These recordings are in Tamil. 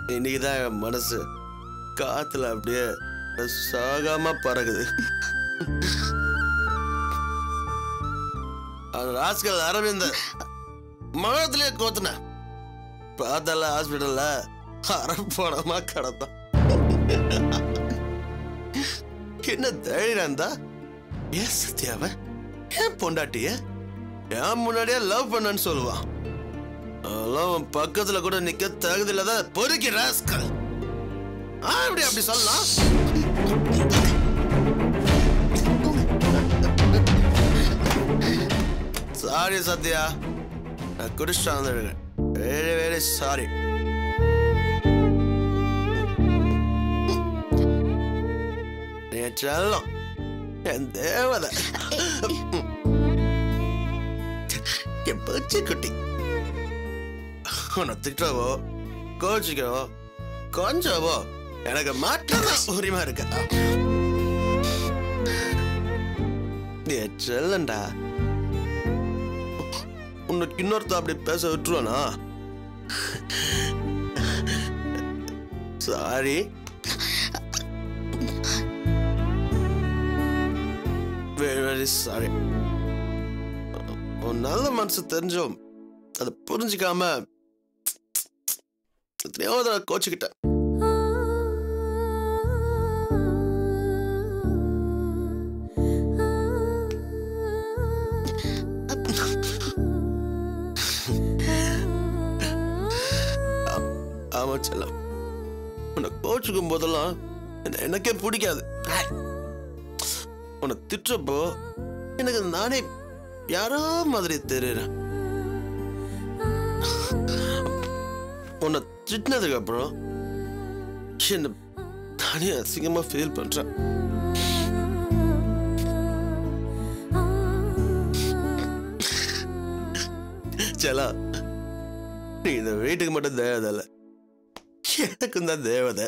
இன்னைக்கு தான் என் மனசு காத்துல அப்படியே சாகாம பறகுது அந்த ராஸ்கல் அரவிந்த் மழத்திலே கோத்துன பார்த்தால ஹாஸ்பிட்டல்ல அரப்பணமா கிடந்தான் என்ன தைரியம் இருந்தா ஏன் சத்யாவ ஏன் பொண்டாட்டிய ஏன் முன்னாடியே லவ் பண்ணன்னு சொல்லுவான் அதெல்லாம் அவன் பக்கத்துல கூட நிக்க தகுதி இல்லாத பொறுக்கி ராஸ்கல் ஆ, எப்படி அப்படி சொல்லலாம் சாரி சத்யா நான் குடிச்சிட்டு வந்துடுறேன் வெரி வெரி சாரி என் செல்லம் என் தேவதை என் பச்சை குட்டி உன்னை திட்டவோ கோச்சிக்கவோ கொஞ்சவோ எனக்கு மட்டும்தான் உரிமை இருக்கு நீ என் செல்லண்டா உனக்கு இன்னொருத்த அப்படி பேச விட்டுருவானா சாரி வெரி வெரி சாரி உன் நல்ல மனசு தெரிஞ்சும் அதை புரிஞ்சுக்காம எத்தனையோ தடவை கோச்சுக்கிட்டேன் ஆமா செல்லம் உன்னை கோச்சுக்கும் போதெல்லாம் என்ன எனக்கே பிடிக்காது உன்னை திட்டுறப்போ எனக்கு நானே யாரோ மாதிரி தெரியுறேன் உன்னை திட்டினதுக்கு அப்புறம் என்ன நானே அசிங்கமா ஃபீல் பண்றேன் செலா நீ இந்த வீட்டுக்கு மட்டும் தேவதை இல்ல எனக்கும் தான் தேவதை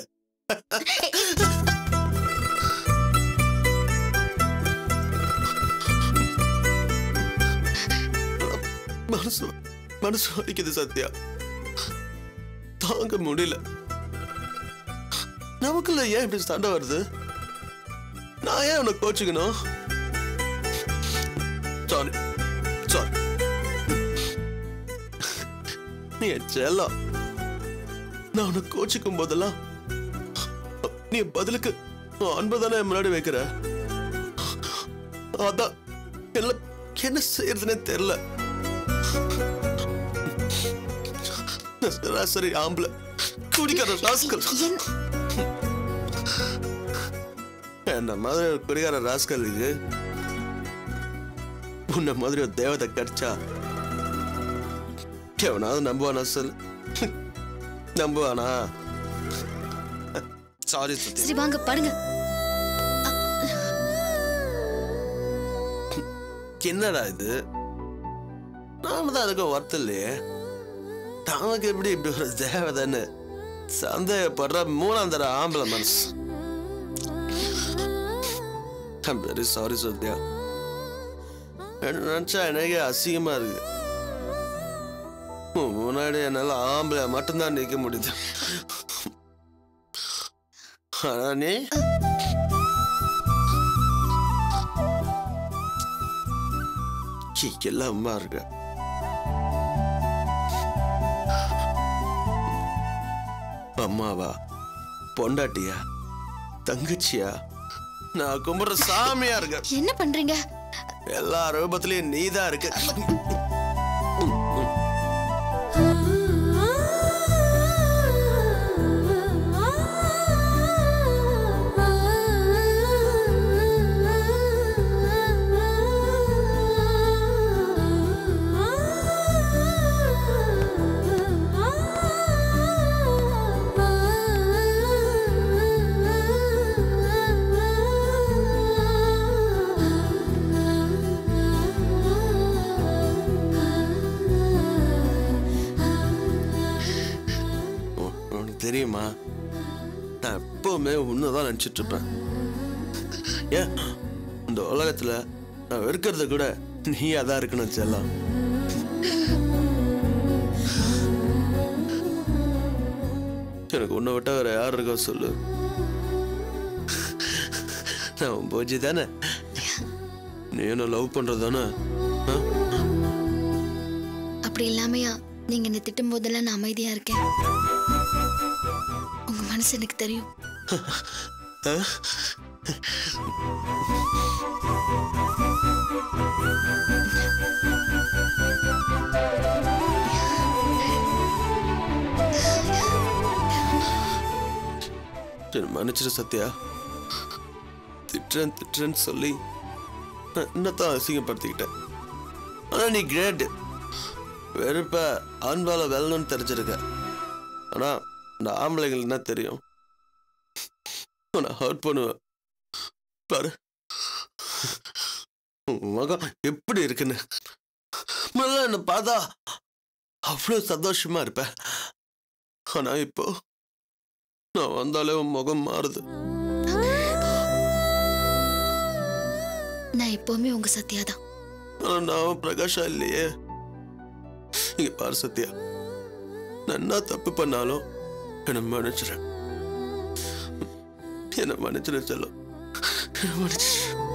மனசு மனசு வலிக்குது சத்யா தாங்க முடியல நமக்குள்ள ஏன் இப்படி சண்டை வருது நான் ஏன் உனக்கு கோச்சுக்கணும் சாரி சாரி நீ என் செல்லம் நான் உனக்கு கோச்சிக்கும் போதெல்லாம் நீ பதிலுக்கு அன்பு தானே என் முன்னாடி வைக்கிற அதான் என்ன என்ன செய்யறதுனே தெரியல நான் சராசரி ஆம்பளை குடிக்கார ராஸ்கல் என்ன மாதிரி ஒரு குடிகார ராஸ்கலுக்கு உன்னை மாதிரி ஒரு தேவதை கிடைச்சா எவனாவது நம்புவானா சொல் நம்புவானா சாரி சுத்தி சரி வாங்க படுங்க என்னடா இது நாம தான் அதுக்கு ஒர்த்து இல்லையே நமக்கு எப்படி இப்படி ஒரு தேவதைன்னு சந்தேகப்படுற மூணாம் தர ஆம்பளை மனசு ஐம் வெரி சாரி சத்யா என்ன நினைச்சா எனக்கே அசிங்கமா இருக்கு உன் முன்னாடி என்னால ஆம்பளை மட்டும்தான் நிக்க முடியுது ஆனா நீ எல்லாம் அம்மா இருக்க அம்மாவா பொண்டாட்டியா தங்கச்சியா நான் கும்பிடுற சாமியா இருக்க என்ன பண்றீங்க எல்லா ரூபத்திலயும் நீதான் இருக்க உ- உனக்கு தெரியுமா நான் எப்பவுமே உன்னதான் நினைச்சிட்டு இருப்பேன் ஏன் இந்த உலகத்துல நான் வெறுக்கிறது கூட நீ அதான் இருக்கணும் செல்லம் எனக்கு உன்னை விட்டா வேற யார் இருக்கா சொல்லு நான் உன் போஜி தானே நீ என்ன லவ் பண்றது தானே ஆ? அப்படி இல்லாமையா நீங்க என்ன திட்டும் போதெல்லாம் நான் அமைதியா இருக்கேன் உங்க மனசு எனக்கு தெரியும் ஆ? என்னை மன்னிச்சிரு சத்யா திட்டுறேன் திட்டுறேன்னு சொல்லி நான் என்னத்தான் அசிங்கப்படுத்திக்கிட்டேன் ஆனா நீ கிரேட் வெறுப்ப ஆண்பால வெல்லணும்னு தெரிஞ்சிருக்க ஆனா இந்த ஆம்பளைங்களுக்கு என்ன தெரியும் உன்னை ஹர்ட் பண்ணுவேன் பாரு உன் முகம் எப்படி இருக்குன்னு முதல்ல என்ன பார்த்தா அவ்வளோ சந்தோஷமா இருப்பேன் ஆனா இப்போ நான் வந்தாலே உன் முகம் மாறுது நான் எப்பவுமே உங்க சத்யா தான் ஆனா நான் பிரகாஷா இல்லையே இங்க பாரு சத்யா நான் என்ன தப்பு பண்ணாலும் என்னை மன்னிச்சிடு என்னை மன்னிச்சிடு செல்லும் என்னை மன்னிச்சிடு